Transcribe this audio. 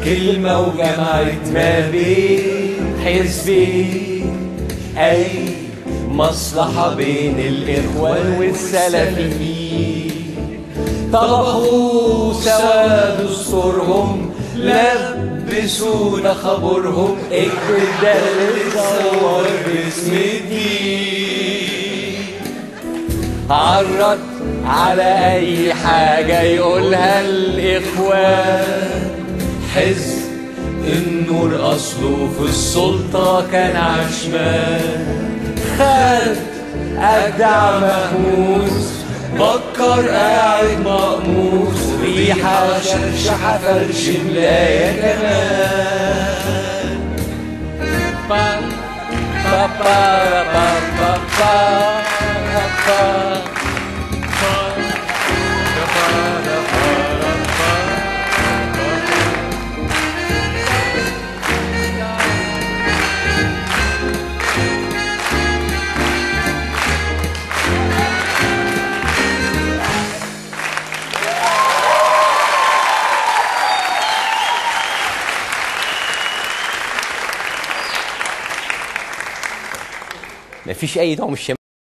كلمة وجمعت ما بين حزبين أي مصلحة بين الإخوان والسلفيين طبخوا سوا دستورهم لبسونا خبرهم اكتب ده اللي صور باسم الدين عرض على اي حاجة يقولها الاخوان حزب النور اصله في السلطة كان عشمان خد ابدع مهموس بكر قاعد مقموس ريحة شرشحة فرش ملاية كمان با با با با با با با مفيش اي دعم من الشمال